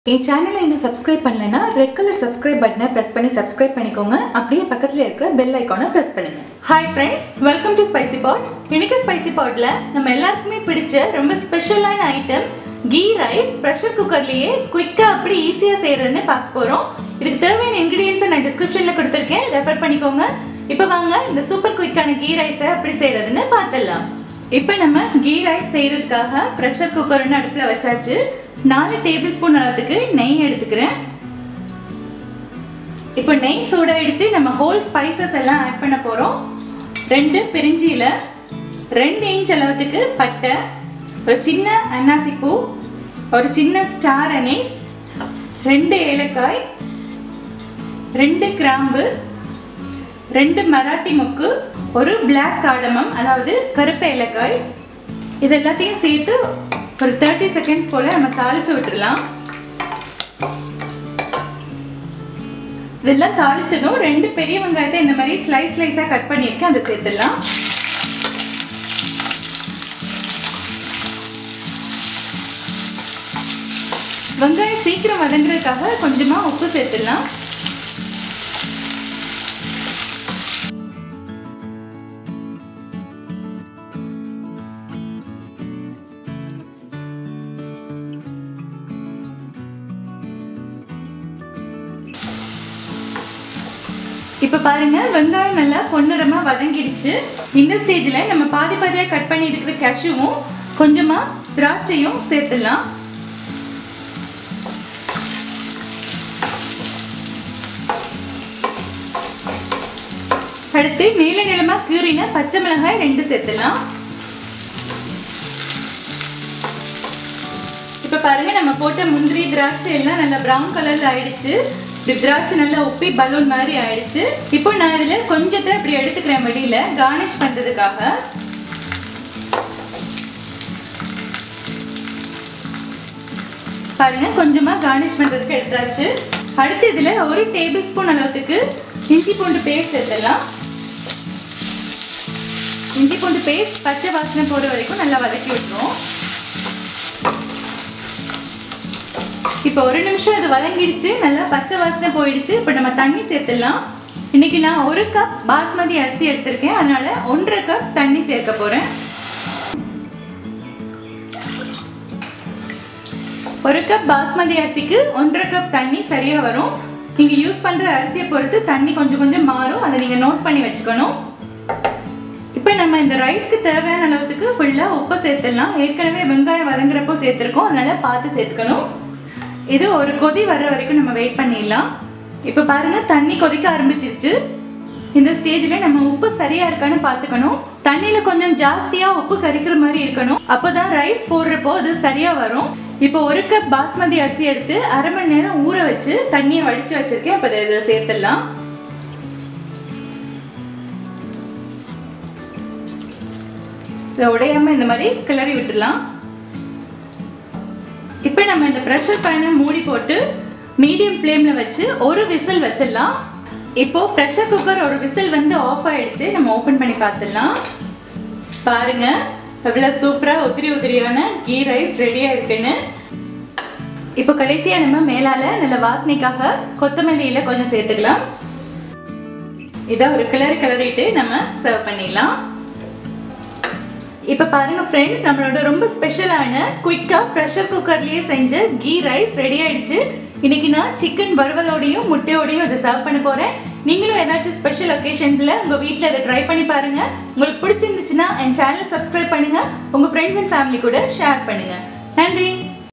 என் சேனலை இன்னும் சப்ஸ்கிரைப் பண்ணலைன்னா ரெட் கலர் சப்ஸ்கிரைப் பட்டனை ப்ரெஸ் பண்ணி சப்ஸ்கிரைப் பண்ணிக்கோங்க அப்படியே பக்கத்தில் இருக்கிற பெல் ஐக்கானை ப்ரெஸ் பண்ணுங்க hi friends welcome to spicy pot இன்னைக்கு ஸ்பைசி பாட்டில் நம்ம எல்லாருக்குமே பிடிச்ச ரொம்ப ஸ்பெஷலான ஐட்டம் கீ ரைஸ் ப்ரெஷர் குக்கர்லேயே குயிக்காக அப்படி ஈஸியாக செய்கிறதுன்னு பார்க்க போகிறோம் இதுக்கு தேவையான இன்க்ரீடியன்ஸை நான் டிஸ்கிரிப்ஷனில் கொடுத்துருக்கேன் ரெஃபர் பண்ணிக்கோங்க இப்போ வாங்க இந்த சூப்பர் குயிக்கான கீ ரைஸை எப்படி செய்கிறதுன்னு பார்த்துடலாம் இப்போ நம்ம கீ ரைஸ் செய்கிறதுக்காக ப்ரெஷர் குக்கர் ஒன்று அடுப்பில் வச்சாச்சு நாலு டேபிள் ஸ்பூன் அளவுக்கு நெய் எடுத்துக்கிறேன் இப்போ நெய் சூடாயிடுச்சு நம்ம ஹோல் ஸ்பைசஸ் எல்லாம் ஆட் பண்ண போகிறோம் ரெண்டு பிரிஞ்சியில் ரெண்டு இன்ச் அளவுக்கு பட்டை ஒரு சின்ன அன்னாசி பூ ஒரு சின்ன ஸ்டார் அனீஸ் ரெண்டு ஏலக்காய் ரெண்டு கிராம்பு ரெண்டு மராட்டி முக்கு ஒரு பிளாக் காடமம் அதாவது கருப்பு ஏலக்காய் இது எல்லாத்தையும் சேர்த்து ஒரு தேர்ட்டி செகண்ட்ஸ் போல நம்ம தாளிச்சு விட்டுடலாம் இதெல்லாம் தாளிச்சதும் ரெண்டு பெரிய வெங்காயத்தை இந்த மாதிரி ஸ்லைஸ் ஸ்லைஸாக கட் பண்ணியிருக்கேன் அதை சேர்த்துடலாம் வெங்காயம் சீக்கிரம் வதங்குறதுக்காக கொஞ்சமாக உப்பு சேர்த்துடலாம் இப்போ பாருங்க வெங்காயம் நல்லா பொன்னிறமா வதங்கிடுச்சு இந்த ஸ்டேஜில் நம்ம பாதி பாதியாக கட் பண்ணி இருக்கிற கேஷ்யூவும் கொஞ்சமாக திராட்சையும் சேர்த்துடலாம் அடுத்து நீல நிலமா கீறின பச்சை மிளகாய் ரெண்டு சேர்த்துலாம் இப்போ பாருங்க நம்ம போட்ட முந்திரி திராட்சை எல்லாம் நல்லா ப்ரௌன் கலர்ல ஆயிடுச்சு இப்படி திராட்சை நல்லா உப்பி பலூன் மாதிரி ஆயிடுச்சு இப்போ நான் இதில் கொஞ்சத்தை இப்படி எடுத்துக்கிறேன் வெளியில கார்னிஷ் பண்றதுக்காக பாருங்க கொஞ்சமா கார்னிஷ் பண்றதுக்கு எடுத்தாச்சு அடுத்து இதுல ஒரு டேபிள் ஸ்பூன் அளவுக்கு இஞ்சி பூண்டு பேஸ்ட் சேர்த்துடலாம் இஞ்சி பூண்டு பேஸ்ட் பச்சை வாசனை போகிற வரைக்கும் நல்லா வதக்கி விட்டுருவோம் இப்போ ஒரு நிமிஷம் இது வதங்கிடுச்சு நல்லா பச்சை வாசனை போயிடுச்சு இப்போ நம்ம தண்ணி சேர்த்துடலாம் இன்னைக்கு நான் ஒரு கப் பாஸ்மதி அரிசி எடுத்திருக்கேன் அதனால ஒன்றரை கப் தண்ணி சேர்க்க போறேன் ஒரு கப் பாஸ்மதி அரிசிக்கு ஒன்றரை கப் தண்ணி சரியா வரும் நீங்க யூஸ் பண்ற அரிசியை பொறுத்து தண்ணி கொஞ்சம் கொஞ்சம் மாறும் அதை நீங்க நோட் பண்ணி வச்சுக்கணும் இப்போ நம்ம இந்த ரைஸ்க்கு தேவையான அளவுக்கு ஃபுல்லாக உப்பு சேர்த்துடலாம் ஏற்கனவே வெங்காயம் வதங்குறப்போ சேர்த்துருக்கோம் அதனால பார்த்து சேர்த்துக்கணும் இது ஒரு கொதி வர்ற வரைக்கும் நம்ம வெயிட் பண்ணிடலாம் இப்போ பாருங்க தண்ணி கொதிக்க ஆரம்பிச்சிருச்சு இந்த ஸ்டேஜில் நம்ம உப்பு சரியா இருக்கான்னு பார்த்துக்கணும் தண்ணியில் கொஞ்சம் ஜாஸ்தியாக உப்பு கறிக்கிற மாதிரி இருக்கணும் அப்போதான் ரைஸ் போடுறப்போ அது சரியா வரும் இப்போ ஒரு கப் பாஸ்மதி அரிசி எடுத்து அரை மணி நேரம் ஊற வச்சு தண்ணியை வடிச்சு வச்சிருக்கேன் அப்போ இதில் சேர்த்துடலாம் இதை உடையாம இந்த மாதிரி கிளறி விட்டுடலாம் இப்போ நம்ம இந்த ப்ரெஷர் பேனை மூடி போட்டு மீடியம் ஃப்ளேமில் வச்சு ஒரு விசில் வச்சிடலாம் இப்போ ப்ரெஷர் குக்கர் ஒரு விசில் வந்து ஆஃப் ஆயிடுச்சு நம்ம ஓப்பன் பண்ணி பார்த்துடலாம் பாருங்க எவ்வளோ சூப்பராக உதிரி உதிரியான கீ ரைஸ் ரெடியாக இருக்குன்னு இப்போ கடைசியாக நம்ம மேலால் நல்ல வாசனைக்காக கொத்தமல்லியில் கொஞ்சம் சேர்த்துக்கலாம் இதை ஒரு கிளறி கிளறிட்டு நம்ம சர்வ் பண்ணிடலாம் இப்போ பாருங்க ஃப்ரெண்ட்ஸ் நம்மளோட ரொம்ப ஸ்பெஷலான குயிக்காக ப்ரெஷர் குக்கர்லேயே செஞ்ச கீ ரைஸ் ரெடி ஆயிடுச்சு இன்னைக்கு நான் சிக்கன் வறுவலோடையும் முட்டையோடையும் இதை சர்வ் பண்ண போகிறேன் நீங்களும் ஏதாச்சும் ஸ்பெஷல் ஒகேஷன்ஸில் உங்கள் வீட்டில் இதை ட்ரை பண்ணி பாருங்க உங்களுக்கு பிடிச்சிருந்துச்சுன்னா என் சேனலை சப்ஸ்கிரைப் பண்ணுங்க உங்கள் ஃப்ரெண்ட்ஸ் அண்ட் ஃபேமிலி கூட ஷேர் பண்ணுங்க நன்றி